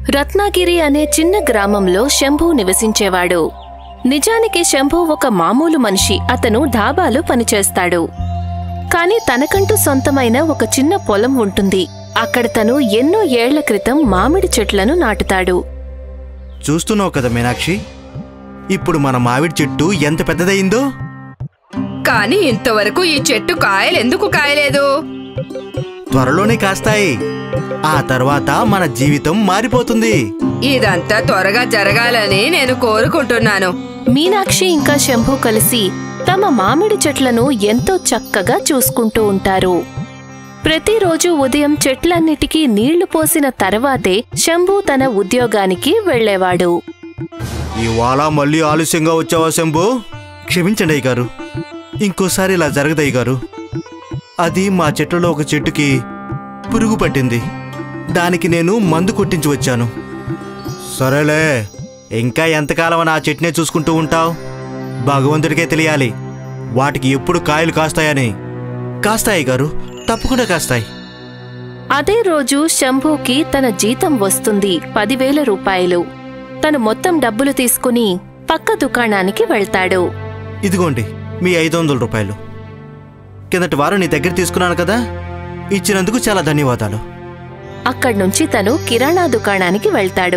రత్నాగిరి అనే చిన్న గ్రామంలో శంభు నివసించేవాడు నిజానికి శంభు ఒక మామూలు మనిషి అతను ధాబాలో పనిచేస్తాడు కాని తనకంటూ సొంతమైన ఒక చిన్న పొలం ఉంటుంది అక్కడ తను ఎన్నో ఏళ్ల క్రితం మామిడి చెట్లను నాటుతాడు చూస్తున్నావు కదా మీనాక్షి ఇప్పుడు మన మామిడి చెట్టు ఎంత పెద్దదయిందో కానీ ఇంతవరకు ఈ చెట్టు కాయలు ఎందుకు కాయలేదు త్వరలోనే కాస్తాయి ఆ తర్వాత మన జీవితం మారిపోతుంది ఇదంతా త్వరగా జరగాలని నేను కోరుకుంటున్నాను మీనాక్షి ఇంకా శంభు కలిసి తమ మామిడి చెట్లను ఎంతో చక్కగా చూసుకుంటూ ఉంటారు ప్రతిరోజు ఉదయం చెట్లన్నిటికీ నీళ్లు పోసిన తర్వాతే శంభు తన ఉద్యోగానికి వెళ్ళేవాడు ఇవాళ మళ్ళీ ఆలస్యంగా వచ్చావా శంభు క్షమించండి అయ్య గారు ఇంకోసారి ఇలా జరగదయ్య గారు అది మా చెట్లలో ఒక చెట్టుకి పురుగు పట్టింది దానికి నేను మందు కొట్టించి వచ్చాను సరేలే ఇంకా ఎంతకాలం ఆ చెట్టునే చూసుకుంటూ ఉంటావు భగవంతుడికే తెలియాలి వాటికి ఎప్పుడు కాయలు కాస్తాయని కాస్తాయి గారు తప్పకుండా కాస్తాయి అదే రోజు శంభుకి తన జీతం వస్తుంది పదివేల రూపాయలు తను మొత్తం డబ్బులు తీసుకుని పక్క దుకాణానికి వెళ్తాడు ఇదిగోండి మీ ఐదు వందల రూపాయలు కిందటి వారం నీ దగ్గర తీసుకున్నాను కదా ఇచ్చినందుకు చాలా ధన్యవాదాలు అక్కడ్నుంచి తను కిరాణా దుకాణానికి వెళ్తాడు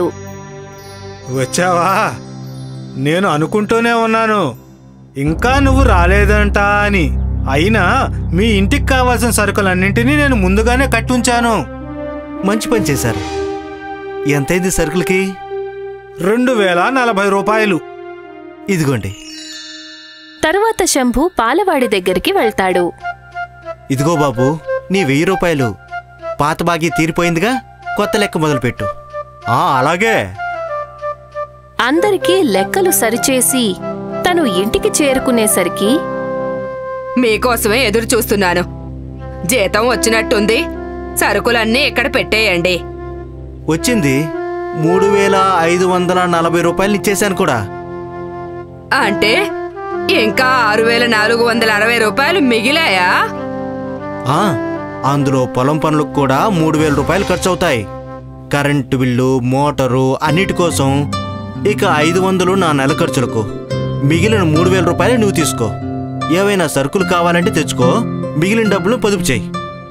వచ్చావా నేను అనుకుంటూనే ఉన్నాను ఇంకా నువ్వు రాలేదంట అని అయినా మీ ఇంటికి కావాల్సిన సరుకులన్నింటినీ నేను ముందుగానే కట్టుంచాను మంచి పని చేశారు ఎంతైంది సరుకులకి రెండు వేల నలభై రూపాయలు ఇదిగోండి తరువాత శంభు పాలవాడి దగ్గరికి వెళ్తాడు ఇదిగో బాబు నీ వెయ్యి రూపాయలు పాత బాకీ తీరిపోయిందిగా కొత్త లెక్క మొదలుపెట్టు ఆ అలాగే అందరికీ లెక్కలు సరిచేసి తను ఇంటికి చేరుకునేసరికి మీకోసమే ఎదురు చూస్తున్నాను జీతం వచ్చినట్టుంది సరుకులన్నీ ఇక్కడ పెట్టేయండి వచ్చింది మూడు వేల ఐదు వందల నలభై రూపాయలు ఇచ్చేశాను కూడా అంటే ఇంకా ఆరు వేల నాలుగు వందల అరవై రూపాయలు మిగిలాయా ఆ అందులో పొలం పనులకు కూడా మూడు వేల రూపాయలు ఖర్చు అవుతాయి కరెంటు బిల్లు మోటారు అన్నిటి కోసం ఇక ఐదు వందలు నా నెల ఖర్చులకు మిగిలిన మూడు వేల రూపాయలు నువ్వు తీసుకో ఏవైనా సరుకులు కావాలంటే తెచ్చుకో మిగిలిన డబ్బులు పొదుపు చేయి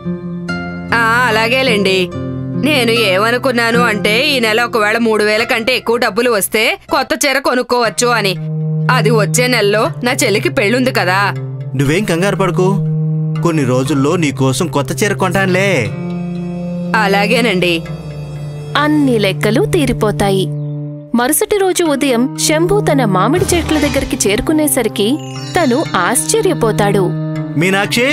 ఆ అలాగేలేండి నేను ఏమనుకున్నాను అంటే ఈ నెల ఒకవేళ మూడు వేల కంటే ఎక్కువ డబ్బులు వస్తే కొత్త చీర కొనుక్కోవచ్చు అని అది వచ్చే నెలలో నా చెల్లికి పెళ్ళుంది కదా నువ్వేం కంగారు పడకు కొన్ని రోజుల్లో నీకోసం కొత్త చీర కొంటానులే అలాగేనండి అన్ని లెక్కలు తీరిపోతాయి మరుసటి రోజు ఉదయం శంభు తన మామిడి చెట్ల దగ్గరికి చేరుకునేసరికి తను ఆశ్చర్యపోతాడు మీనాక్షి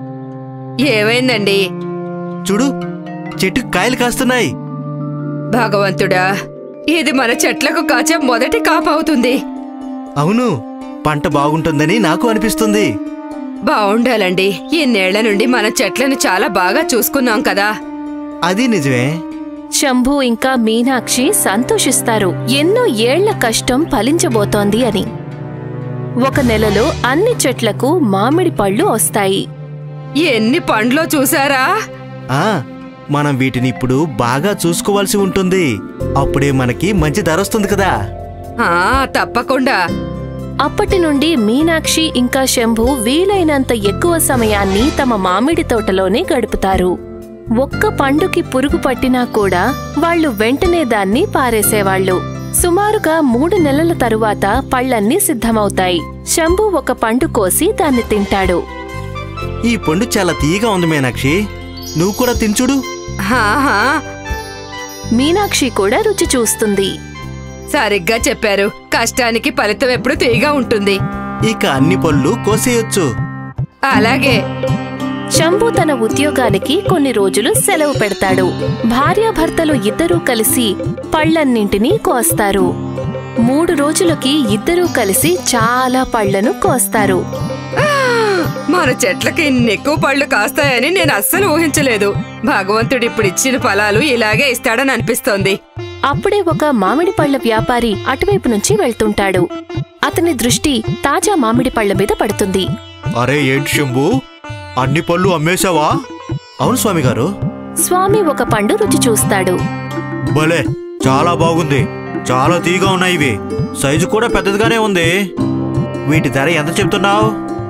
ఏమైందండి చూడు చెట్టుకు కాయలు కాస్తున్నాయి భగవంతుడా ఇది మన చెట్లకు కాచే మొదటి కాపవుతుంది అవును పంట బాగుంటుందని నాకు అనిపిస్తుంది బావుండాలండి ఇన్నేళ్ల నుండి మన చెట్లను చాలా బాగా చూసుకున్నాం కదా అది నిజమే శంభు ఇంకా మీనాక్షి సంతోషిస్తారు ఎన్నో ఏళ్ల కష్టం ఫలించబోతోంది అని ఒక నెలలో అన్ని చెట్లకు మామిడి పళ్ళు వస్తాయి ఎన్ని పండ్లో చూసారా ఆ మనం వీటిని ఇప్పుడు బాగా చూసుకోవాల్సి ఉంటుంది అప్పుడే మనకి మంచి ధర వస్తుంది కదా ఆ తప్పకుండా అప్పటి నుండి మీనాక్షి ఇంకా శంభు వీలైనంత ఎక్కువ సమయాన్ని తమ మామిడి తోటలోనే గడుపుతారు ఒక్క పండుకి పురుగు పట్టినా కూడా వాళ్ళు వెంటనే దాన్ని పారేసేవాళ్ళు సుమారుగా మూడు నెలల తరువాత పళ్ళన్నీ సిద్ధమవుతాయి శంభు ఒక పండు కోసి దాన్ని తింటాడు ఈ పండు చాలా తీయగా ఉంది మీనాక్షి నువ్వు కూడా తినచుడు హాహా మీనాక్షి కూడా రుచి చూస్తుంది సరిగ్గా చెప్పారు కష్టానికి ఫలితం ఎప్పుడు తీగా ఉంటుంది ఇక అన్ని పళ్ళు కోసేయొచ్చు అలాగే శంభు తన ఉద్యోగానికి కొన్ని రోజులు సెలవు పెడతాడు భార్యాభర్తలు ఇద్దరూ కలిసి పళ్ళన్నింటినీ కోస్తారు మూడు రోజులకి ఇద్దరూ కలిసి చాలా పళ్లను కోస్తారు ఆ, మన చెట్లకి ఇన్ని ఎక్కువ పళ్ళు కాస్తాయని నేను అస్సలు ఊహించలేదు భగవంతుడు ఇప్పుడు ఇచ్చిన ఫలాలు ఇలాగే ఇస్తాడని అనిపిస్తోంది అప్పుడే ఒక మామిడి పళ్ళ వ్యాపారి అటువైపు నుంచి వెళ్తుంటాడు అతని దృష్టి తాజా మామిడి పళ్ళ మీద పడుతుంది అరే ఏంటి శంభు అన్ని పళ్ళు అమ్మేశావా అవును స్వామి గారు స్వామి ఒక పండు రుచి చూస్తాడు భలే చాలా బాగుంది చాలా తీగా ఉన్నాయి ఇవి సైజు కూడా పెద్దదిగానే ఉంది వీటి ధర ఎంత చెప్తున్నావు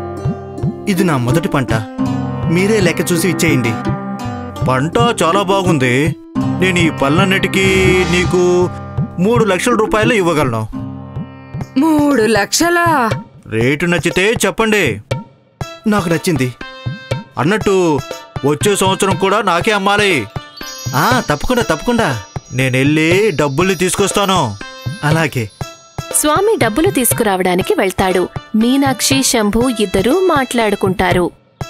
ఇది నా మొదటి పంట మీరే లెక్క చూసి ఇచ్చేయండి పంట చాలా బాగుంది నేను ఈ పళ్ళన్నిటికీ నీకు మూడు లక్షల రూపాయలు ఇవ్వగలను మూడు లక్షలా రేటు నచ్చితే చెప్పండి నాకు నచ్చింది అన్నట్టు వచ్చే సంవత్సరం కూడా నాకే అమ్మాలి ఆ తప్పకుండా తప్పకుండా నేను వెళ్ళి డబ్బుల్ని తీసుకొస్తాను అలాగే స్వామి డబ్బులు తీసుకురావడానికి వెళ్తాడు మీనాక్షి శంభు ఇద్దరూ మాట్లాడుకుంటారు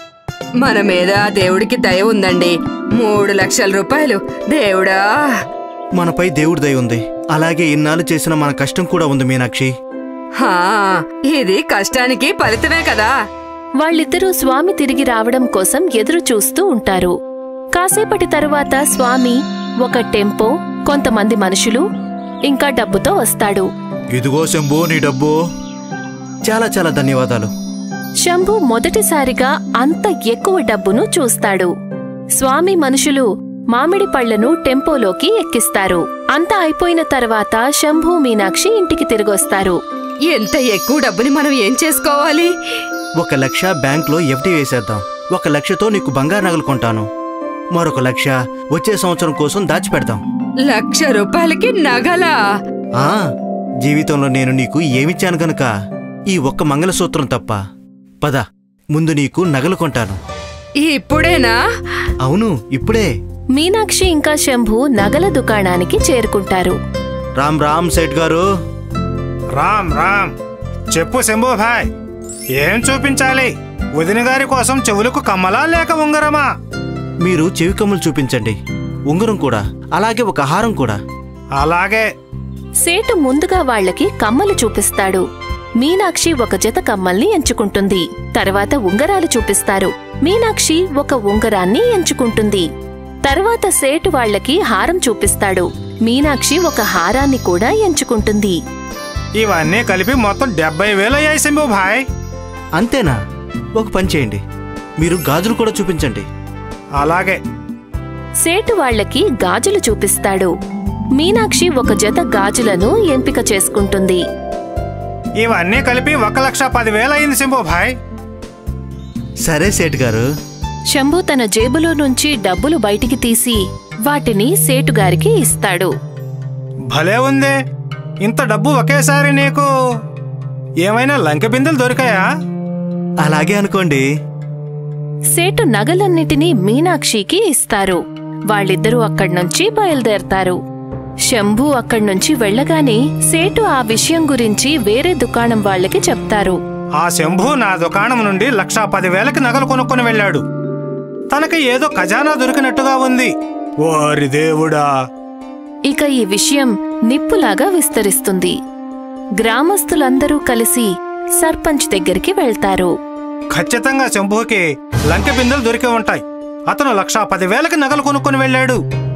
మన మీద ఆ దేవుడికి దయ ఉందండి మూడు లక్షల రూపాయలు దేవుడా మనపై దేవుడి దయ ఉంది అలాగే ఇన్నాళ్ళు చేసిన మన కష్టం కూడా ఉంది మీనాక్షి హా ఇది కష్టానికి ఫలితమే కదా వాళ్ళిద్దరూ స్వామి తిరిగి రావడం కోసం ఎదురు చూస్తూ ఉంటారు కాసేపటి తరువాత స్వామి ఒక టెంపో కొంతమంది మనుషులు ఇంకా డబ్బుతో వస్తాడు ఇదిగో శంభు నీ డబ్బు చాలా చాలా ధన్యవాదాలు శంభు మొదటిసారిగా అంత ఎక్కువ డబ్బును చూస్తాడు స్వామి మనుషులు మామిడి పళ్లను టెంపోలోకి ఎక్కిస్తారు అంతా అయిపోయిన తర్వాత శంభు మీనాక్షి ఇంటికి తిరిగొస్తారు ఎంత ఎక్కువ డబ్బుని మనం ఏం చేసుకోవాలి ఒక లక్ష బ్యాంక్లో ఎఫ్డి వేసేద్దాం ఒక లక్షతో నీకు బంగారు నగలు కొంటాను మరొక లక్ష వచ్చే సంవత్సరం కోసం దాచిపెడదాం లక్ష రూపాయలకి నగలా ఆ జీవితంలో నేను నీకు ఏమిచ్చాను గనుక ఈ ఒక్క మంగళసూత్రం తప్ప పద ముందు నీకు నగలు కొంటాను ఇప్పుడేనా అవును ఇప్పుడే మీనాక్షి ఇంకా శంభు నగల దుకాణానికి చేరుకుంటారు రామ్ రామ్ సేట్ గారు రామ్ రామ్ చెప్పు శంభు భాయ్ ఏం చూపించాలి వదిన గారి కోసం చెవులకు కమ్మలా లేక ఉంగరమా మీరు చెవి కమ్ములు చూపించండి ఉంగరం కూడా అలాగే ఒక హారం కూడా అలాగే సేటు ముందుగా వాళ్ళకి కమ్మలు చూపిస్తాడు మీనాక్షి ఒక జత కమ్మల్ని ఎంచుకుంటుంది తర్వాత ఉంగరాలు చూపిస్తారు మీనాక్షి ఒక ఉంగరాన్ని ఎంచుకుంటుంది తర్వాత సేటు వాళ్ళకి హారం చూపిస్తాడు మీనాక్షి ఒక హారాన్ని కూడా ఎంచుకుంటుంది ఇవన్నీ కలిపి మొత్తం డెబ్బై వేలు అయ్యాయి శంభు భాయ్ అంతేనా ఒక పని చేయండి మీరు గాజులు కూడా చూపించండి అలాగే సేటు వాళ్ళకి గాజులు చూపిస్తాడు మీనాక్షి ఒక జత గాజులను ఎంపిక చేసుకుంటుంది ఇవన్నీ కలిపి ఒక లక్ష పదివేలు అయింది శంభు భాయ్ సరే సేట్ గారు శంభు తన జేబులో నుంచి డబ్బులు బయటికి తీసి వాటిని సేటుగారికి ఇస్తాడు భలే ఉందే ఇంత డబ్బు ఒకేసారి నీకు ఏమైనా లంక బిందెలు దొరికాయా అలాగే అనుకోండి సేటు నగలన్నిటినీ మీనాక్షికి ఇస్తారు వాళ్ళిద్దరూ అక్కడ్నుంచి బయలుదేరతారు శంభు అక్కడ్నుంచి వెళ్ళగానే సేటు ఆ విషయం గురించి వేరే దుకాణం వాళ్ళకి చెప్తారు ఆ శంభు నా దుకాణం నుండి లక్షా పదివేలకి నగలు కొనుక్కొని వెళ్ళాడు తనకి ఏదో ఖజానా దొరికినట్టుగా ఉంది ఓరి దేవుడా ఇక ఈ విషయం నిప్పులాగా విస్తరిస్తుంది గ్రామస్తులందరూ కలిసి సర్పంచ్ దగ్గరికి వెళ్తారు ఖచ్చితంగా శంభుకి లంక బిందెలు దొరికి ఉంటాయి అతను లక్షా పదివేలకి నగలు కొనుక్కొని వెళ్ళాడు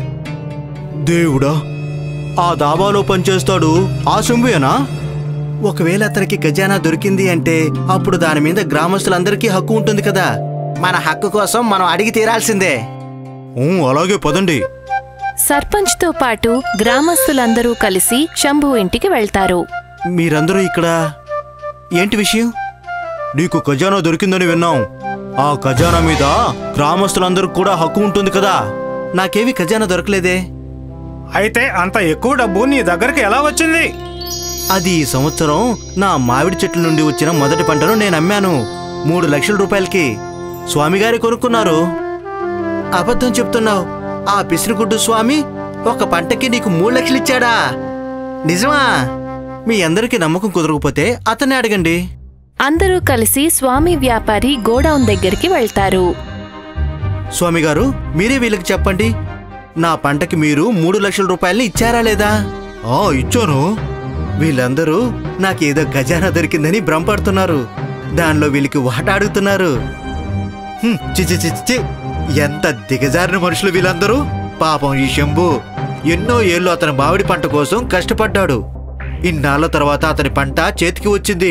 దేవుడా ఆ దాబాలో పనిచేస్తాడు ఆ శంభుయేనా ఒకవేళ అతనికి ఖజానా దొరికింది అంటే అప్పుడు దాని మీద గ్రామస్తులందరికీ హక్కు ఉంటుంది కదా మన హక్కు కోసం మనం అడిగి తీరాల్సిందే అలాగే పదండి సర్పంచ్తో పాటు గ్రామస్తులందరూ కలిసి శంభు ఇంటికి వెళ్తారు మీరందరూ ఇక్కడ ఏంటి విషయం నీకు ఖజానా దొరికిందని విన్నాం ఆ ఖజానా మీద గ్రామస్తులందరికి కూడా హక్కు ఉంటుంది కదా నాకేవి ఖజానా దొరకలేదే అయితే అంత ఎక్కువ డబ్బు నీ దగ్గరికి ఎలా వచ్చింది అది ఈ సంవత్సరం నా మామిడి చెట్ల నుండి వచ్చిన మొదటి పంటను నేను అమ్మాను మూడు లక్షల రూపాయలకి స్వామిగారి కొనుక్కున్నారు అబద్ధం చెప్తున్నావు ఆ పిసిరిగుడ్డు స్వామి ఒక పంటకి నీకు మూడు లక్షలు ఇచ్చాడా నిజమా మీ అందరికీ నమ్మకం కుదరకపోతే అతన్ని అడగండి అందరూ కలిసి స్వామి వ్యాపారి గోడౌన్ దగ్గరికి వెళ్తారు స్వామిగారు మీరే వీళ్ళకి చెప్పండి నా పంటకి మీరు మూడు లక్షల రూపాయలని ఇచ్చారా లేదా ఆ ఇచ్చాను వీళ్ళందరూ నాకేదో ఖజానా దొరికిందని భ్రమపడుతున్నారు దానిలో వీళ్ళకి వాట అడుగుతున్నారు హ్మ్, చి చి చి చి, చి. ఎంత దిగజారిన మనుషులు వీళ్ళందరూ పాపం ఈ శంభు ఎన్నో ఏళ్ళు అతని మామిడి పంట కోసం కష్టపడ్డాడు ఇన్నాళ్ళ తర్వాత అతని పంట చేతికి వచ్చింది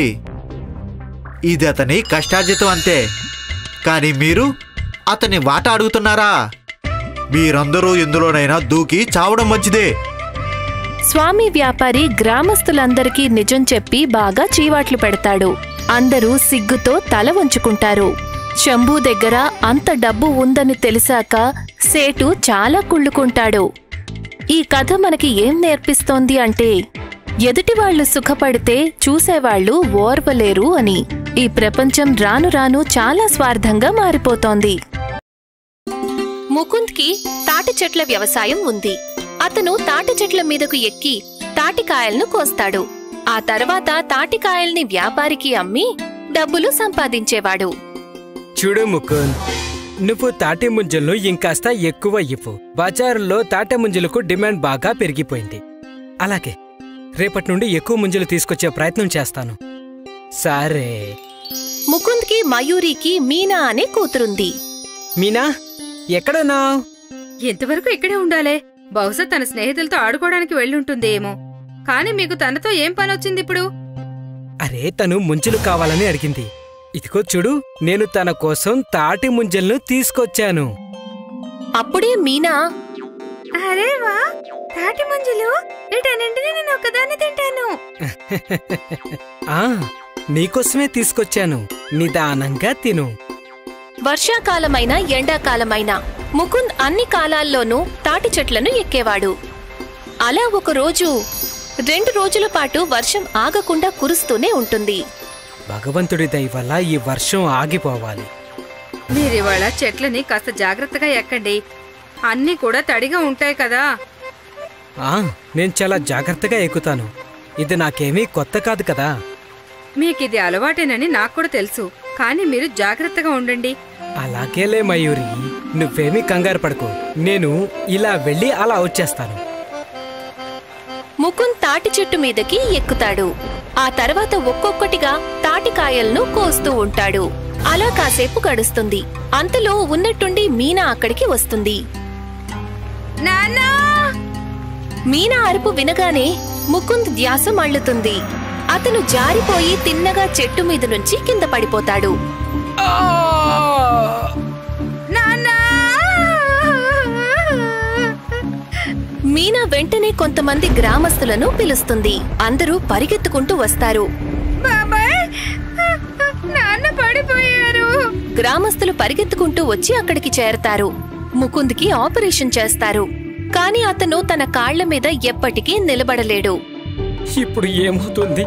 ఇది అతని కష్టార్జితం అంతే కానీ మీరు అతని వాట అడుగుతున్నారా మీరందరూ ఎందులోనైనా దూకి చావడం మంచిదే స్వామి వ్యాపారి గ్రామస్తులందరికీ నిజం చెప్పి బాగా చీవాట్లు పెడతాడు అందరూ సిగ్గుతో తల వంచుకుంటారు శంభు దగ్గర అంత డబ్బు ఉందని తెలిసాక సేటు చాలా కుళ్ళుకుంటాడు ఈ కథ మనకి ఏం నేర్పిస్తోంది అంటే ఎదుటివాళ్లు సుఖపడితే చూసేవాళ్లు ఓర్వలేరు అని ఈ ప్రపంచం రాను రాను చాలా స్వార్థంగా మారిపోతోంది ముకుంద్కి తాటి చెట్ల వ్యవసాయం ఉంది అతను తాటి చెట్ల మీదకు ఎక్కి తాటికాయలను కోస్తాడు ఆ తర్వాత తాటికాయల్ని వ్యాపారికి అమ్మి డబ్బులు సంపాదించేవాడు చూడు ముకుంద్ నువ్వు తాటి ముంజలను ఇంకాస్త ఎక్కువ ఇవ్వు బజారులో తాటి ముంజలకు డిమాండ్ బాగా పెరిగిపోయింది అలాగే రేపటి నుండి ఎక్కువ ముంజలు తీసుకొచ్చే ప్రయత్నం చేస్తాను సరే ముకుంద్కి మయూరికి మీనా అనే కూతురుంది మీనా ఎక్కడున్నావు ఇంతవరకు ఇక్కడే ఉండాలే బహుశా తన స్నేహితులతో ఆడుకోవడానికి వెళ్ళుంటుంది ఏమో కానీ మీకు తనతో ఏం పని వచ్చింది ఇప్పుడు అరే తను ముంజలు కావాలని అడిగింది ఇదిగో చూడు నేను తన కోసం తాటి ముంజలను తీసుకొచ్చాను అప్పుడే మీనా అరే వా తాటి మంజులు వీటన్నింటినీ నేను ఒక్కదాన్ని తింటాను ఆ నీకోసమే తీసుకొచ్చాను నిదానంగా తిను వర్షాకాలమైన ఎండాకాలమైన ముకుంద్ అన్ని కాలాల్లోనూ తాటి చెట్లను ఎక్కేవాడు అలా ఒక రోజు రెండు రోజుల పాటు వర్షం ఆగకుండా కురుస్తూనే ఉంటుంది భగవంతుడి దయ వల్ల ఈ వర్షం ఆగిపోవాలి మీరివాళ చెట్లని కాస్త జాగ్రత్తగా ఎక్కండి అన్నీ కూడా తడిగా ఉంటాయి కదా ఆ నేను చాలా జాగ్రత్తగా ఎక్కుతాను ఇది నాకేమీ కొత్త కాదు కదా మీకిది అలవాటేనని నాకు కూడా తెలుసు కానీ మీరు జాగ్రత్తగా ఉండండి అలాగేలే మయూరి నువ్వేమీ కంగారు పడకు నేను ఇలా వెళ్ళి అలా వచ్చేస్తాను ముకుంద్ తాటి చెట్టు మీదకి ఎక్కుతాడు ఆ తర్వాత ఒక్కొక్కటిగా తాటికాయలను కోస్తూ ఉంటాడు అలా కాసేపు గడుస్తుంది అంతలో ఉన్నట్టుండి మీనా అక్కడికి వస్తుంది నాన్నా మీనా అరుపు వినగానే ముకుంద్ ధ్యాస మళ్ళుతుంది అతను జారిపోయి తిన్నగా చెట్టు మీద నుంచి కింద పడిపోతాడు నాన్నా మీనా వెంటనే కొంతమంది గ్రామస్తులను పిలుస్తుంది అందరూ పరిగెత్తుకుంటూ వస్తారు బాబాయ్ నాన్న పడిపోయారు గ్రామస్తులు పరిగెత్తుకుంటూ వచ్చి అక్కడికి చేరతారు ముకుంద్కి ఆపరేషన్ చేస్తారు కాని అతను తన కాళ్ల మీద ఎప్పటికీ నిలబడలేడు ఇప్పుడు ఏమవుతుంది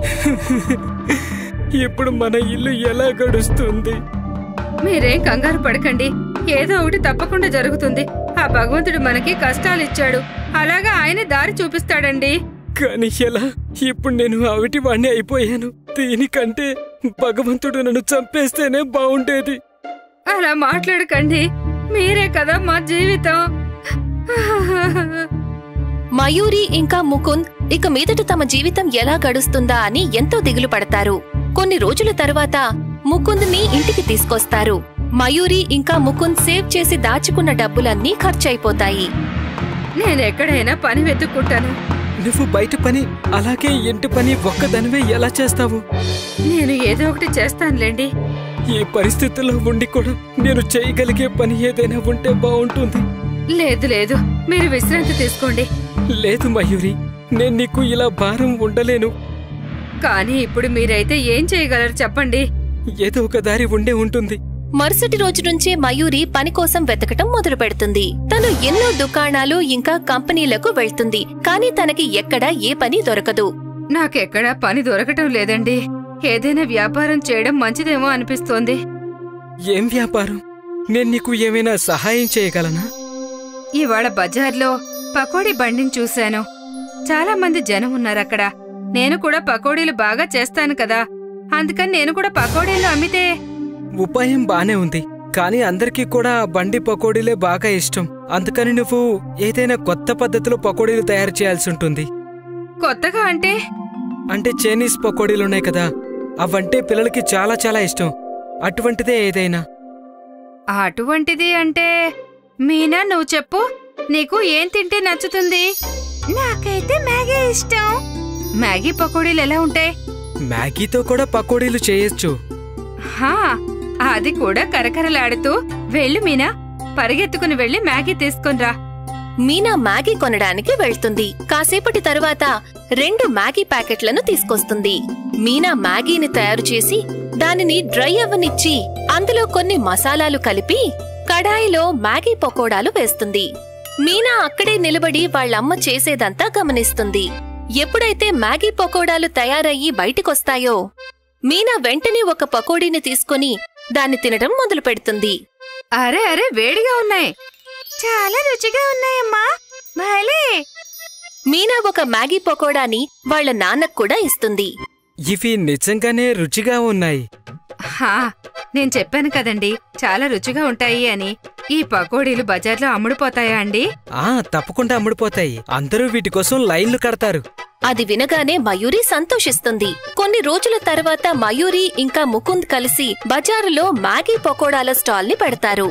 ఇప్పుడు మన ఇల్లు ఎలా గడుస్తుంది మీరేం కంగారు పడకండి ఏదో ఒకటి తప్పకుండా జరుగుతుంది ఆ భగవంతుడు మనకి కష్టాలు ఇచ్చాడు అలాగా ఆయన దారి చూపిస్తాడండి కానీ ఎలా ఇప్పుడు నేను అవిటి వాణ్ణి అయిపోయాను దీనికంటే భగవంతుడు నన్ను చంపేస్తేనే బాగుండేది అలా మాట్లాడకండి మీరే కదా మా జీవితం మయూరి ఇంకా ముకుంద్ ఇక మీదట తమ జీవితం ఎలా గడుస్తుందా అని ఎంతో దిగులు పడతారు కొన్ని రోజుల తర్వాత ముకుంద్ని ఇంటికి తీసుకొస్తారు మయూరి ఇంకా ముకుంద్ సేవ్ చేసి దాచుకున్న డబ్బులన్నీ ఖర్చయిపోతాయి నేను ఎక్కడైనా పని వెతుక్కుంటాను నువ్వు బయట పని అలాగే ఇంటి పని ఒక్కదానివే ఎలా చేస్తావు నేను ఏదో ఒకటి చేస్తానులేండి ఈ పరిస్థితుల్లో ఉండి కూడా నేను చేయగలిగే పని ఏదైనా ఉంటే బాగుంటుంది లేదు లేదు మీరు విశ్రాంతి తీసుకోండి లేదు మయూరి నేను నీకు ఇలా భారం ఉండలేను కానీ ఇప్పుడు మీరైతే ఏం చేయగలరు చెప్పండి ఏదో ఒక దారి ఉండే ఉంటుంది మరుసటి రోజు నుంచే మయూరి పని కోసం వెతకటం మొదలు పెడుతుంది తను ఎన్నో దుకాణాలు ఇంకా కంపెనీలకు వెళ్తుంది కానీ తనకి ఎక్కడా ఏ పని దొరకదు నాకెక్కడా పని దొరకటం లేదండి ఏదైనా వ్యాపారం చేయడం మంచిదేమో అనిపిస్తోంది ఏం వ్యాపారం నేను నీకు ఏమైనా సహాయం చేయగలనా ఇవాళ బజార్లో పకోడీ బండిని చూశాను చాలా మంది జనం ఉన్నారక్కడ నేను కూడా పకోడీలు బాగా చేస్తాను కదా అందుకని నేను కూడా పకోడీలు అమ్మితే ఉపాయం బానే ఉంది కానీ అందరికీ కూడా ఆ బండి పకోడీలే బాగా ఇష్టం అందుకని నువ్వు ఏదైనా కొత్త పద్ధతిలో పకోడీలు తయారు చేయాల్సి ఉంటుంది కొత్తగా అంటే అంటే చైనీస్ పకోడీలున్నాయి కదా అవంటే పిల్లలకి చాలా చాలా ఇష్టం అటువంటిదే ఏదైనా అటువంటిది అంటే మీనా నువ్వు చెప్పు నీకు ఏం తింటే నచ్చుతుంది నాకైతే మ్యాగీ ఇష్టం మ్యాగీ పకోడీలు ఎలా ఉంటాయి మ్యాగీతో కూడా పకోడీలు చేయొచ్చు హా అది కూడా కరకరలాడుతూ వెళ్ళు మీనా పరిగెత్తుకుని వెళ్ళి మ్యాగీ తీసుకునిరా మీనా మ్యాగీ కొనడానికి వెళ్తుంది కాసేపటి తరువాత రెండు మ్యాగీ ప్యాకెట్లను తీసుకొస్తుంది మీనా మ్యాగీని తయారు చేసి దానిని డ్రై అవ్వనిచ్చి అందులో కొన్ని మసాలాలు కలిపి కడాయిలో మ్యాగీ పకోడాలు వేస్తుంది మీనా అక్కడే నిలబడి వాళ్ళమ్మ చేసేదంతా గమనిస్తుంది ఎప్పుడైతే మ్యాగీ పకోడాలు తయారయ్యి బయటికొస్తాయో మీనా వెంటనే ఒక పకోడీని తీసుకొని దాన్ని తినడం మొదలు పెడుతుంది అరే అరే వేడిగా ఉన్నాయి చాలా రుచిగా ఉన్నాయమ్మా భలే మీనా ఒక మ్యాగీ పకోడాని వాళ్ళ నాన్నకు కూడా ఇస్తుంది ఇవి నిజంగానే రుచిగా ఉన్నాయి హా నేను చెప్పాను కదండి చాలా రుచిగా ఉంటాయి అని ఈ పకోడీలు బజార్లో అమ్ముడుపోతాయా అండి ఆ తప్పకుండా అమ్ముడుపోతాయి అందరూ వీటి కోసం లైన్లు కడతారు అది వినగానే మయూరి సంతోషిస్తుంది కొన్ని రోజుల తర్వాత మయూరి ఇంకా ముకుంద్ కలిసి బజారులో మ్యాగీ పకోడాల స్టాల్ ని పెడతారు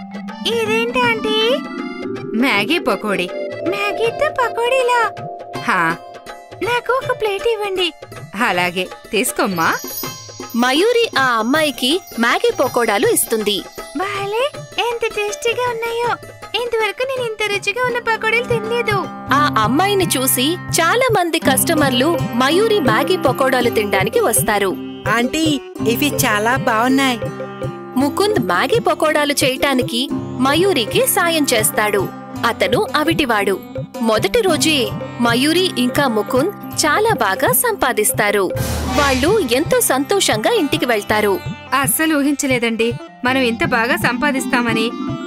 ఇదేంటి ఆంటీ మ్యాగీ పకోడీ మ్యాగీతో పకోడీలా హా నాకు ఒక ప్లేట్ ఇవ్వండి అలాగే తీసుకోమ్మా మయూరి ఆ అమ్మాయికి మ్యాగీ పకోడాలు ఇస్తుంది బాలే ఎంత టేస్టీగా ఉన్నాయో ఇంతవరకు నేను ఇంత రుచిగా ఉన్న పకోడీలు తినలేదు ఆ అమ్మాయిని చూసి చాలా మంది కస్టమర్లు మయూరి మ్యాగీ పకోడాలు తినడానికి వస్తారు ఆంటీ ఇవి చాలా బాగున్నాయి ముకుంద్ మ్యాగీ పకోడాలు చేయటానికి మయూరికి సాయం చేస్తాడు అతను అవిటివాడు మొదటి రోజే మయూరి ఇంకా ముకుంద్ చాలా బాగా సంపాదిస్తారు వాళ్ళు ఎంతో సంతోషంగా ఇంటికి వెళ్తారు అస్సలు ఊహించలేదండి మనం ఇంత బాగా సంపాదిస్తామని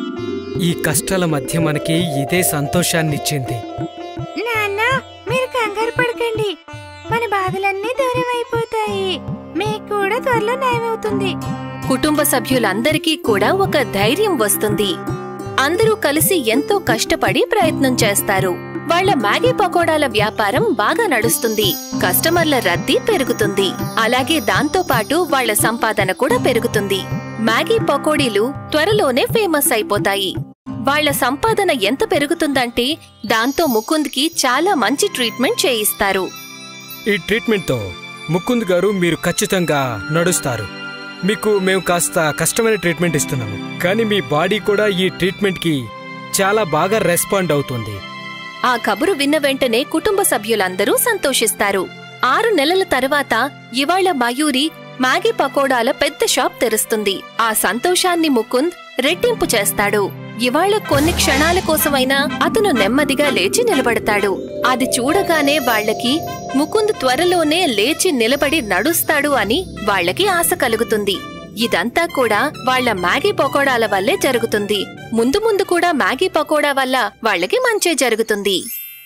ఈ కష్టాల మధ్య మనకి ఇదే సంతోషాన్నిచ్చింది నాన్న మీరు కంగారు పడకండి మన బాధలన్నీ దూరం అయిపోతాయి మీకు కూడా త్వరలో న్యాయమవుతుంది కుటుంబ సభ్యులందరికీ కూడా ఒక ధైర్యం వస్తుంది అందరూ కలిసి ఎంతో కష్టపడి ప్రయత్నం చేస్తారు వాళ్ళ మ్యాగీ పకోడాల వ్యాపారం బాగా నడుస్తుంది కస్టమర్ల రద్దీ పెరుగుతుంది అలాగే దాంతో పాటు వాళ్ళ సంపాదన కూడా పెరుగుతుంది మ్యాగీ పకోడీలు త్వరలోనే ఫేమస్ అయిపోతాయి వాళ్ళ సంపాదన ఎంత పెరుగుతుందంటే దాంతో ముకుంద్కి చాలా మంచి ట్రీట్మెంట్ చేయిస్తారు ఈ ట్రీట్మెంట్తో ముకుంద్ గారు మీరు ఖచ్చితంగా నడుస్తారు మీకు మేము కాస్త కష్టమైన ట్రీట్మెంట్ ఇస్తున్నాము కానీ మీ బాడీ కూడా ఈ ట్రీట్మెంట్కి చాలా బాగా రెస్పాండ్ అవుతుంది ఆ కబురు విన్న వెంటనే కుటుంబ సభ్యులందరూ సంతోషిస్తారు ఆరు నెలల తర్వాత ఇవాళ మయూరి మ్యాగీ పకోడాల పెద్ద షాప్ తెరుస్తుంది ఆ సంతోషాన్ని ముకుంద్ రెట్టింపు చేస్తాడు ఇవాళ కొన్ని క్షణాల కోసమైనా అతను నెమ్మదిగా లేచి నిలబడతాడు అది చూడగానే వాళ్ళకి ముకుంద్ త్వరలోనే లేచి నిలబడి నడుస్తాడు అని వాళ్ళకి ఆశ కలుగుతుంది ఇదంతా కూడా వాళ్ళ మ్యాగీ పకోడాల వల్లే జరుగుతుంది ముందు ముందు కూడా మ్యాగీ పకోడా వల్ల వాళ్ళకి మంచే జరుగుతుంది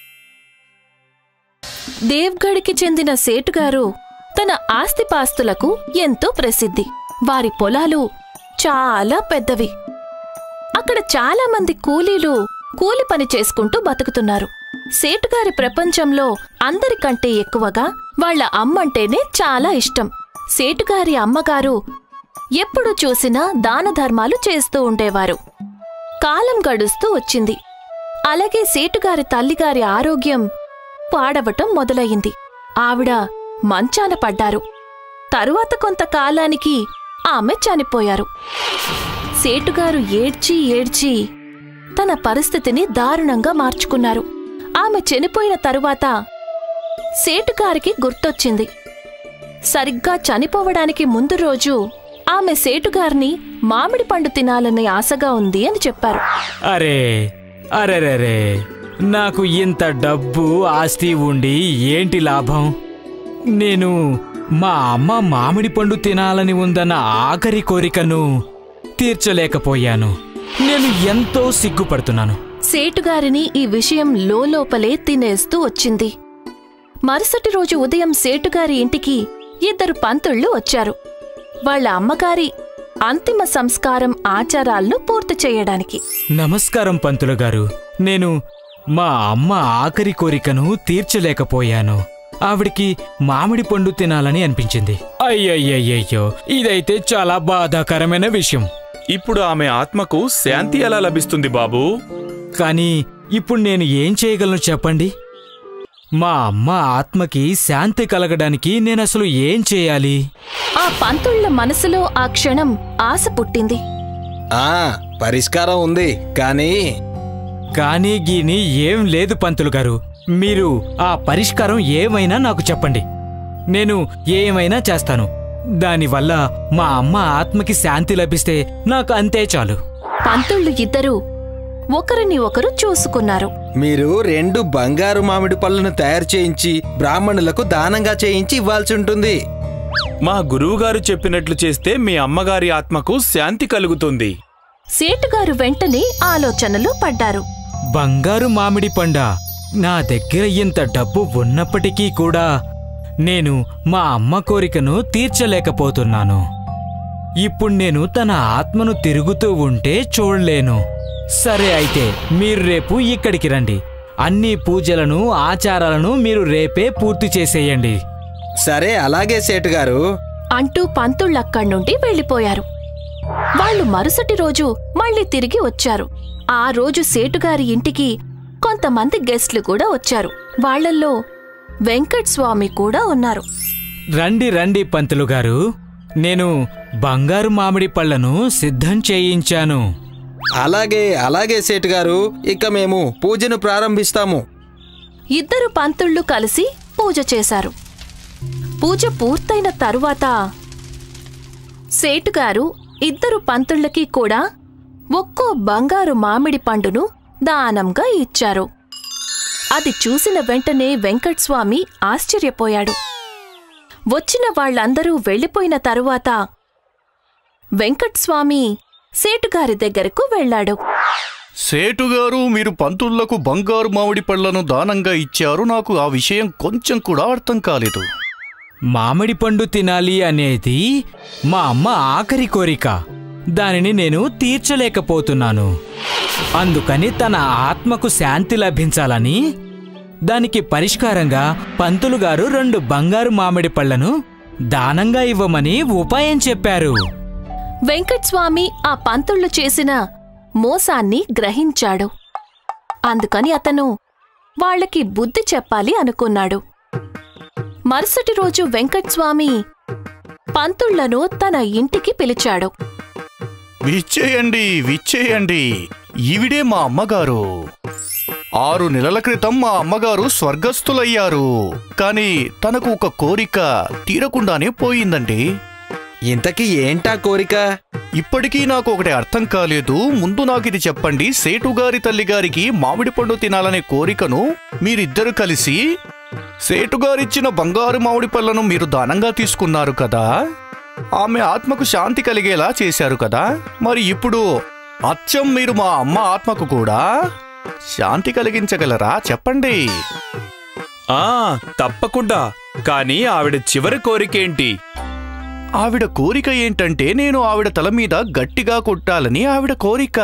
దేవ్గఢ్కి చెందిన సేటుగారు తన ఆస్తిపాస్తులకు ఎంతో ప్రసిద్ధి వారి పొలాలు చాలా పెద్దవి అక్కడ చాలా మంది కూలీలు కూలి పని చేసుకుంటూ బతుకుతున్నారు సేటుగారి ప్రపంచంలో అందరికంటే ఎక్కువగా వాళ్ళ అమ్మంటేనే చాలా ఇష్టం సేటుగారి అమ్మగారు ఎప్పుడు చూసినా దాన ధర్మాలు చేస్తూ ఉండేవారు కాలం గడుస్తూ వచ్చింది అలాగే సేటుగారి తల్లిగారి ఆరోగ్యం పాడవటం మొదలయింది ఆవిడ మంచాన పడ్డారు తరువాత కొంతకాలానికి ఆమె చనిపోయారు సేటుగారు ఏడ్చి ఏడ్చి తన పరిస్థితిని దారుణంగా మార్చుకున్నారు ఆమె చనిపోయిన తరువాత సేటుగారికి గుర్తొచ్చింది సరిగ్గా చనిపోవడానికి ముందు రోజు ఆమె సేటుగారిని మామిడి పండు తినాలనే ఆశగా ఉంది అని చెప్పారు అరే అరెరెరే నాకు ఇంత డబ్బు ఆస్తి ఉండి ఏంటి లాభం నేను మా అమ్మ మామిడి పండు తినాలని ఉందన్న ఆఖరి కోరికను తీర్చలేకపోయాను నేను ఎంతో సిగ్గుపడుతున్నాను సేటుగారిని ఈ విషయం లోలోపలే తినేస్తూ వచ్చింది మరుసటి రోజు ఉదయం సేటుగారి ఇంటికి ఇద్దరు పంతుళ్ళు వచ్చారు వాళ్ళ అమ్మగారి అంతిమ సంస్కారం ఆచారాలను పూర్తి చేయడానికి నమస్కారం పంతులు గారు నేను మా అమ్మ ఆఖరి కోరికను తీర్చలేకపోయాను ఆవిడికి మామిడి పండు తినాలని అనిపించింది అయ్యయ్యయ్యో ఇదైతే చాలా బాధాకరమైన విషయం ఇప్పుడు ఆమె ఆత్మకు శాంతి ఎలా లభిస్తుంది బాబూ కానీ ఇప్పుడు నేను ఏం చేయగలను చెప్పండి మా అమ్మ ఆత్మకి శాంతి కలగడానికి నేనసలు ఏం చేయాలి ఆ పంతుళ్ళ మనసులో ఆ క్షణం ఆశ పుట్టింది ఆ పరిష్కారం ఉంది కానీ కానీ గీని ఏం లేదు పంతులు గారు మీరు ఆ పరిష్కారం ఏమైనా నాకు చెప్పండి నేను ఏమైనా చేస్తాను దానివల్ల మా అమ్మ ఆత్మకి శాంతి లభిస్తే నాకు అంతే చాలు పంతుళ్ళు ఇద్దరూ ఒకరిని ఒకరు చూసుకున్నారు మీరు రెండు బంగారు మామిడి పళ్ళను తయారు చేయించి బ్రాహ్మణులకు దానంగా చేయించి ఇవ్వాల్సి ఉంటుంది మా గురువుగారు చెప్పినట్లు చేస్తే మీ అమ్మగారి ఆత్మకు శాంతి కలుగుతుంది సేటుగారు వెంటనే ఆలోచనలో పడ్డారు బంగారు మామిడి పండ నా దగ్గర ఇంత డబ్బు ఉన్నప్పటికీ కూడా నేను మా అమ్మ కోరికను తీర్చలేకపోతున్నాను ఇప్పుడు నేను తన ఆత్మను తిరుగుతూ ఉంటే చూడలేను సరే అయితే మీరు రేపు ఇక్కడికి రండి అన్ని పూజలను ఆచారాలను మీరు రేపే పూర్తి చేసేయండి సరే అలాగే సేటు గారు అంటూ పంతుళ్ళక్కడి నుండి వెళ్ళిపోయారు వాళ్ళు మరుసటి రోజు మళ్ళీ తిరిగి వచ్చారు ఆ రోజు సేటుగారి ఇంటికి కొంతమంది గెస్ట్లు కూడా వచ్చారు వాళ్ళల్లో వెంకట్ స్వామి కూడా ఉన్నారు రండి రండి పంతులు గారు నేను బంగారు మామిడి పళ్ళను సిద్ధం చేయించాను అలాగే అలాగే సేటు గారు ఇక మేము పూజను ప్రారంభిస్తాము ఇద్దరు పంతుళ్ళు కలిసి పూజ చేశారు పూజ పూర్తయిన తరువాత సేటుగారు ఇద్దరు పంతుళ్ళకి కూడా ఒక్కో బంగారు మామిడి పండును దానంగా ఇచ్చారు అది చూసిన వెంటనే వెంకట్స్వామి ఆశ్చర్యపోయాడు వచ్చిన వాళ్ళందరూ వెళ్ళిపోయిన తరువాత వెంకట్స్వామి సేటుగారి దగ్గరకు వెళ్ళాడు సేటుగారు మీరు పంతుళ్లకు బంగారు మామిడి పళ్లను దానంగా ఇచ్చారు నాకు ఆ విషయం కొంచెం కూడా అర్థం కాలేదు మామిడి పండు తినాలి అనేది మా అమ్మ ఆఖరి కోరిక దానిని నేను తీర్చలేకపోతున్నాను అందుకని తన ఆత్మకు శాంతి లభించాలని దానికి పరిష్కారంగా పంతులు గారు రెండు బంగారు మామిడి పళ్లను దానంగా ఇవ్వమని ఉపాయం చెప్పారు వెంకట్స్వామి ఆ పంతుళ్ళు చేసిన మోసాన్ని గ్రహించాడు అందుకని అతను వాళ్ళకి బుద్ధి చెప్పాలి అనుకున్నాడు మరుసటి రోజు వెంకట్స్వామి పంతుళ్లను తన ఇంటికి పిలిచాడు విచ్చేయండి విచ్చేయండి ఈవిడే మా అమ్మగారు ఆరు నెలల క్రితం మా అమ్మగారు స్వర్గస్థులయ్యారు కానీ తనకు ఒక కోరిక తీరకుండానే పోయిందండి ఇంతకీ ఏంటా కోరిక ఇప్పటికీ నాకు ఒకటి అర్థం కాలేదు ముందు నాకు ఇది చెప్పండి సేటుగారి తల్లిగారికి మామిడి పండు తినాలనే కోరికను మీరిద్దరు కలిసి సేటుగారిచ్చిన బంగారు మామిడి పళ్ళను మీరు దానంగా తీసుకున్నారు కదా ఆమె ఆత్మకు శాంతి కలిగేలా చేశారు కదా మరి ఇప్పుడు అచ్చం మీరు మా అమ్మ ఆత్మకు కూడా శాంతి కలిగించగలరా చెప్పండి ఆ తప్పకుండా కానీ ఆవిడ చివరి కోరికేంటి ఆవిడ కోరిక ఏంటంటే నేను ఆవిడ తల మీద గట్టిగా కొట్టాలని ఆవిడ కోరిక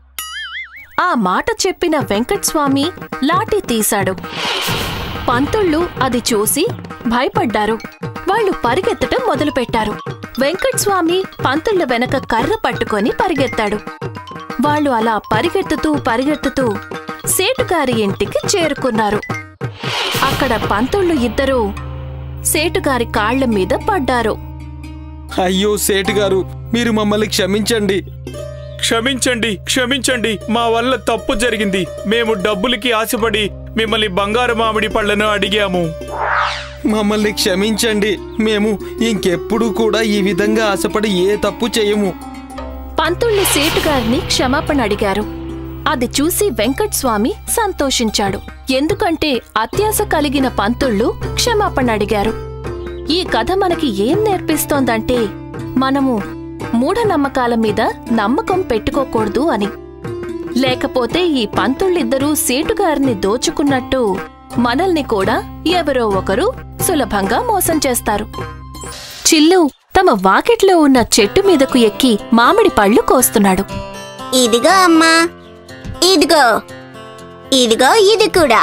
ఆ మాట చెప్పిన వెంకట్స్వామి లాఠీ తీశాడు పంతుళ్ళు అది చూసి భయపడ్డారు వాళ్ళు పరిగెత్తటం మొదలుపెట్టారు వెంకట్స్వామి పంతుళ్ళ వెనక కర్ర పట్టుకొని పరిగెత్తాడు వాళ్ళు అలా పరిగెత్తుతూ పరిగెత్తుతూ సేటుగారి ఇంటికి చేరుకున్నారు అక్కడ పంతుళ్ళు ఇద్దరూ సేటుగారి కాళ్ల మీద పడ్డారు అయ్యో సేటు గారు మీరు మమ్మల్ని క్షమించండి క్షమించండి క్షమించండి మా వల్ల తప్పు జరిగింది మేము డబ్బులకి ఆశపడి మిమ్మల్ని బంగారు మామిడి పళ్ళను అడిగాము మమ్మల్ని క్షమించండి మేము ఇంకెప్పుడు కూడా ఈ విధంగా ఆశపడి ఏ తప్పు చేయము పంతుళ్ళు సేటుగారిని క్షమాపణ అడిగారు అది చూసి వెంకట్స్వామి సంతోషించాడు ఎందుకంటే అత్యాశ కలిగిన పంతుళ్ళు క్షమాపణ అడిగారు ఈ కథ మనకి ఏం నేర్పిస్తోందంటే మనము మూఢనమ్మకాల మీద నమ్మకం పెట్టుకోకూడదు అని లేకపోతే ఈ పంతుళ్ళిద్దరూ సేటుగారిని దోచుకున్నట్టు మనల్ని కూడా ఎవరో ఒకరు సులభంగా మోసం చేస్తారు చిల్లు తమ వాకిట్లో ఉన్న చెట్టు మీదకు ఎక్కి మామిడి పళ్ళు కోస్తున్నాడు ఇదిగో అమ్మా ఇదిగో ఇదిగో ఇది కూడా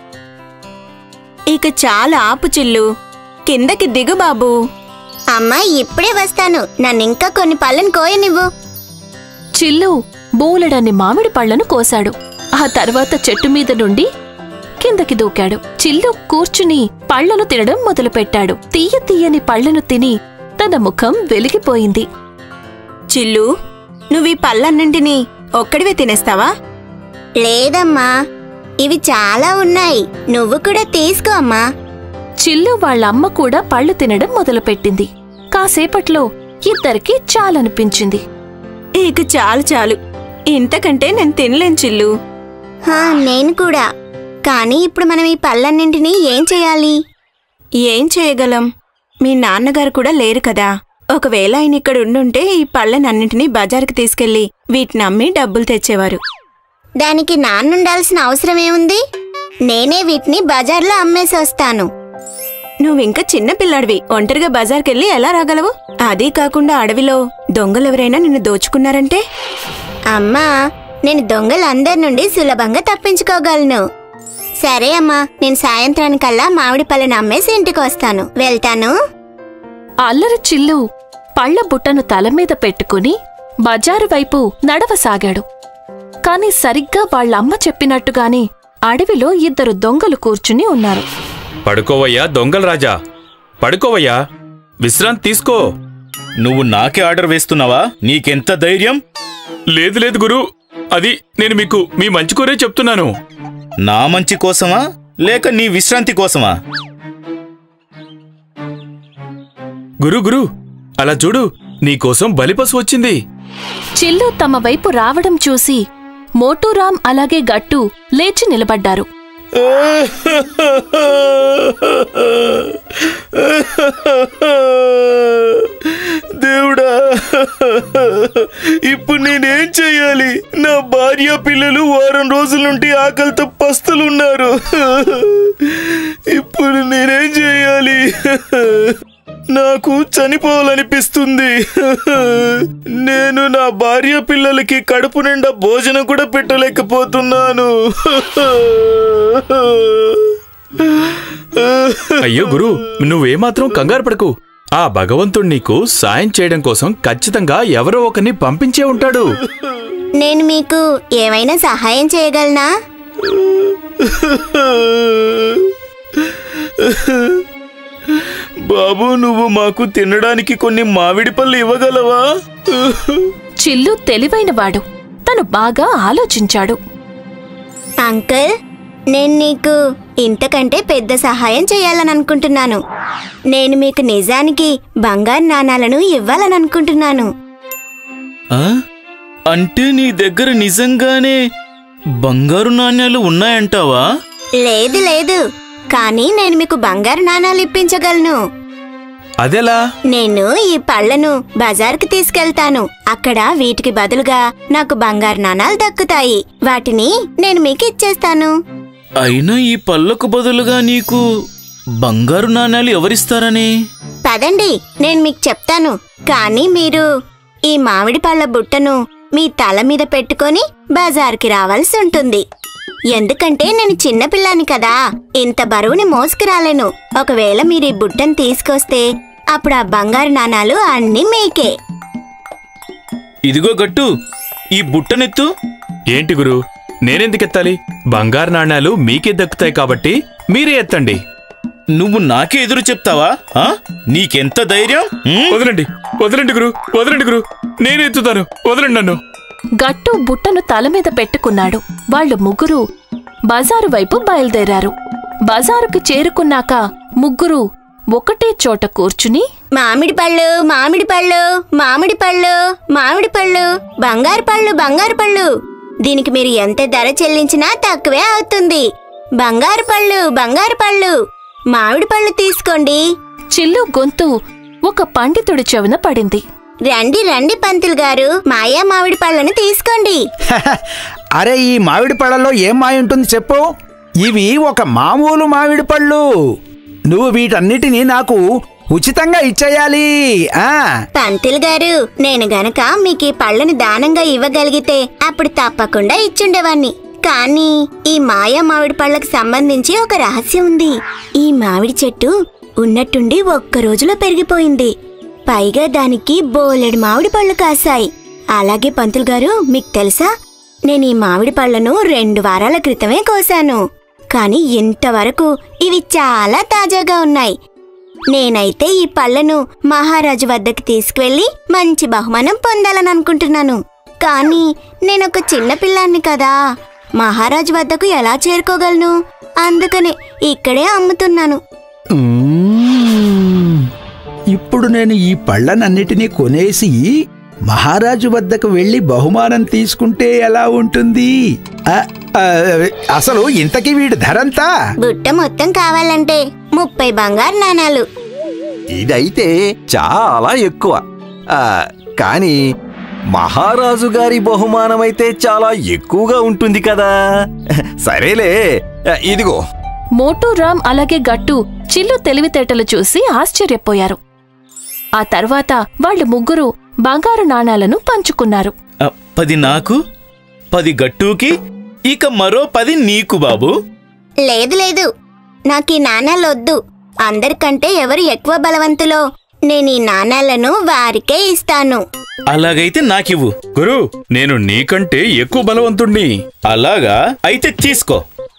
ఇక చాలా ఆపు చిల్లు కిందకి దిగు బాబూ అమ్మా ఇప్పుడే వస్తాను నన్నింకా కొన్ని పళ్ళను కోయనివ్వు చిల్లు బోలెడన్ని మామిడి పళ్లను కోశాడు ఆ తర్వాత చెట్టు మీద నుండి కిందకి దూకాడు చిల్లు కూర్చుని పళ్లను తినడం మొదలుపెట్టాడు తీయ తీయని పళ్లను తిని తన ముఖం వెలిగిపోయింది చిల్లు నువ్వు ఈ పళ్ళన్నింటినీ ఒక్కడివే తినేస్తావా లేదమ్మా ఇవి చాలా ఉన్నాయి నువ్వు కూడా తీసుకో అమ్మా చిల్లు వాళ్ళమ్మ కూడా పళ్ళు తినడం మొదలుపెట్టింది కాసేపట్లో ఇద్దరికి చాలనిపించింది ఇక చాలు చాలు ఇంతకంటే నేను తినలేను చిల్లు హా, నేను కూడా కానీ ఇప్పుడు మనం ఈ పళ్ళన్నింటినీ ఏం చేయాలి ఏం చేయగలం మీ నాన్నగారు కూడా లేరు కదా ఒకవేళ ఆయన ఇక్కడ ఉండుంటే ఈ పళ్ళనన్నింటినీ బజార్కి తీసుకెళ్లి వీటిని అమ్మి డబ్బులు తెచ్చేవారు దానికి నాన్నుండాల్సిన అవసరం ఏముంది నేనే వీటిని బజార్లో అమ్మేసి వస్తాను నువ్వింకా చిన్న పిల్లాడివి ఒంటరిగా బజార్కెళ్ళి ఎలా రాగలవు అదీ కాకుండా అడవిలో దొంగలెవరైనా నిన్ను దోచుకున్నారంటే అమ్మా నేను దొంగలందరి నుండి సులభంగా తప్పించుకోగలను సరే అమ్మా నేను సాయంత్రానికల్లా మామిడి పళ్ళని అమ్మేసి ఇంటికి వస్తాను వెళ్తాను అల్లరి చిల్లు పళ్ళ బుట్టను తల మీద పెట్టుకుని బజారు వైపు నడవసాగాడు కాని సరిగ్గా వాళ్ళమ్మ చెప్పినట్టుగానే అడవిలో ఇద్దరు దొంగలు కూర్చుని ఉన్నారు పడుకోవయ్యా దొంగల రాజా పడుకోవయ్యా విశ్రాంతి తీసుకో నువ్వు నాకే ఆర్డర్ వేస్తున్నావా నీకెంత ధైర్యం లేదు లేదు గురు అది నేను మీకు మీ మంచి కోరే చెప్తున్నాను నా మంచి కోసమా లేక నీ విశ్రాంతి కోసమా గురు గురు అలా చూడు నీకోసం బలిపసు వచ్చింది చిల్లు తమ వైపు రావడం చూసి మోటూరాం అలాగే గట్టు లేచి నిలబడ్డారు దేవుడా ఇప్పుడు నేనేం చెయ్యాలి నా భార్య పిల్లలు వారం రోజుల నుండి ఆకలితో పస్తులున్నారు ఇప్పుడు నేనేం చేయాలి నాకు చనిపోవాలనిపిస్తుంది నేను నా భార్య పిల్లలకి కడుపు నిండా భోజనం కూడా పెట్టలేకపోతున్నాను అయ్యో గురు నువ్వేమాత్రం కంగారు పడకు ఆ భగవంతుడు నీకు సాయం చేయడం కోసం ఖచ్చితంగా ఎవరో ఒకరిని పంపించే ఉంటాడు నేను మీకు ఏమైనా సహాయం చేయగలనా బాబు నువ్వు మాకు తినడానికి కొన్ని మామిడి పళ్ళు ఇవ్వగలవా చిల్లు తెలివైనవాడు తను బాగా ఆలోచించాడు అంకుల్ నేను నీకు ఇంతకంటే పెద్ద సహాయం చేయాలని అనుకుంటున్నాను నేను మీకు నిజానికి బంగారు నాణాలను ఇవ్వాలని అనుకుంటున్నాను ఆ? అంటే నీ దగ్గర నిజంగానే బంగారు నాణ్యాలు ఉన్నాయంటావా లేదు లేదు కానీ నేను మీకు బంగారు నాణాలు ఇప్పించగలను అదెలా నేను ఈ పళ్ళను బజార్కి తీసుకెళ్తాను అక్కడ వీటికి బదులుగా నాకు బంగారు నాణాలు దక్కుతాయి వాటిని నేను మీకు ఇచ్చేస్తాను అయినా ఈ పళ్ళకు బదులుగా నీకు బంగారు నాణ్యాలు ఎవరిస్తారని పదండి నేను మీకు చెప్తాను కానీ మీరు ఈ మామిడి పళ్ళ బుట్టను మీ తల మీద పెట్టుకొని బజార్కి రావాల్సి ఉంటుంది ఎందుకంటే నేను చిన్నపిల్లాని కదా ఇంత బరువుని మోసుకురాలేను ఒకవేళ మీరు ఈ బుట్టను తీసుకొస్తే అప్పుడు ఆ బంగారు నాణాలు అన్నీ మీకే ఇదిగో గట్టు ఈ బుట్టనెత్తు ఏంటి గురు నేనెందుకెత్తాలి బంగారు నాణ్యాలు మీకే దక్కుతాయి కాబట్టి మీరే ఎత్తండి నువ్వు నాకే ఎదురు చెప్తావా ఆ? నీకెంత ధైర్యం ఉమ్? వదలండి వదలండి గురు వదలండి గురు నేను ఎత్తుతాను వదలండి నన్ను గట్టు బుట్టను తల మీద పెట్టుకున్నాడు వాళ్ళు ముగ్గురు బజారు వైపు బయలుదేరారు బజారుకు చేరుకున్నాక ముగ్గురు ఒకటే చోట కూర్చుని మామిడి పళ్ళు మామిడి పళ్ళు మామిడి పళ్ళు మామిడి పళ్ళు బంగారు పళ్ళు బంగారు పళ్ళు దీనికి మీరు ఎంత ధర చెల్లించినా తక్కువే అవుతుంది బంగారు పళ్ళు బంగారు పళ్ళు మామిడి పళ్ళు తీసుకోండి చిల్లు గొంతు ఒక పండితుడి చెవిన పడింది రండి రండి పంతులు గారు మాయా మామిడి పళ్ళను తీసుకోండి అరే ఈ మామిడి పళ్ళలో ఏం మాయ ఉంటుంది చెప్పు ఇవి ఒక మామూలు మామిడి పళ్ళు నువ్వు వీటన్నిటినీ నాకు ఉచితంగా ఇచ్చేయాలి ఆ పంతులు గారు నేను గనక మీకు ఈ పళ్ళని దానంగా ఇవ్వగలిగితే అప్పుడు తప్పకుండా ఇచ్చుండేవాణ్ణి కానీ ఈ మాయా మామిడి పళ్ళకి సంబంధించి ఒక రహస్యం ఉంది ఈ మామిడి చెట్టు ఉన్నట్టుండి ఒక్క రోజులో పెరిగిపోయింది పైగా దానికి బోలెడు మామిడి పళ్ళు కాశాయి అలాగే పంతులు గారు మీకు తెలుసా నేను ఈ మామిడి పళ్ళను రెండు వారాల క్రితమే కోసాను కానీ ఇంతవరకు ఇవి చాలా తాజాగా ఉన్నాయి నేనైతే ఈ పళ్ళను మహారాజు వద్దకు తీసుకువెళ్ళి మంచి బహుమానం పొందాలని అనుకుంటున్నాను కానీ నేనొక చిన్న పిల్లాన్ని కదా మహారాజు వద్దకు ఎలా చేరుకోగలను అందుకనే ఇక్కడే అమ్ముతున్నాను మ్మ్. ఇప్పుడు నేను ఈ పళ్ళనన్నిటినీ కొనేసి మహారాజు వద్దకు వెళ్ళి బహుమానం తీసుకుంటే ఎలా ఉంటుంది ఆ, ఆ, అసలు ఇంతకీ వీడి ధరంతా బుట్ట మొత్తం కావాలంటే ముప్పై బంగారు నాణాలు ఇదైతే చాలా ఎక్కువ ఆ, కానీ మహారాజు గారి బహుమానమైతే చాలా ఎక్కువగా ఉంటుంది కదా సరేలే ఇదిగో మోటూ రామ్ అలాగే గట్టు చిల్లు తెలివితేటలు చూసి ఆశ్చర్యపోయారు ఆ తర్వాత వాళ్ళు ముగ్గురు బంగారు నాణాలను పంచుకున్నారు ఆ, పది నాకు పది గట్టుకి ఇక మరో పది నీకు బాబు లేదు లేదు నాకు ఈ నాణాలు వద్దు అందరికంటే ఎవరు ఎక్కువ బలవంతులో నేను ఈ నాణాలను వారికే ఇస్తాను అలాగైతే నాకివ్వు గురు నేను నీకంటే ఎక్కువ బలవంతుణ్ణి అలాగా అయితే తీసుకో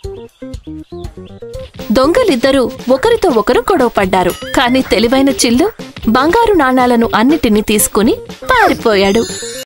దొంగలిద్దరూ ఒకరితో ఒకరు గొడవపడ్డారు కాని తెలివైన చిల్లు బంగారు నాణాలను అన్నిటినీ తీసుకుని పారిపోయాడు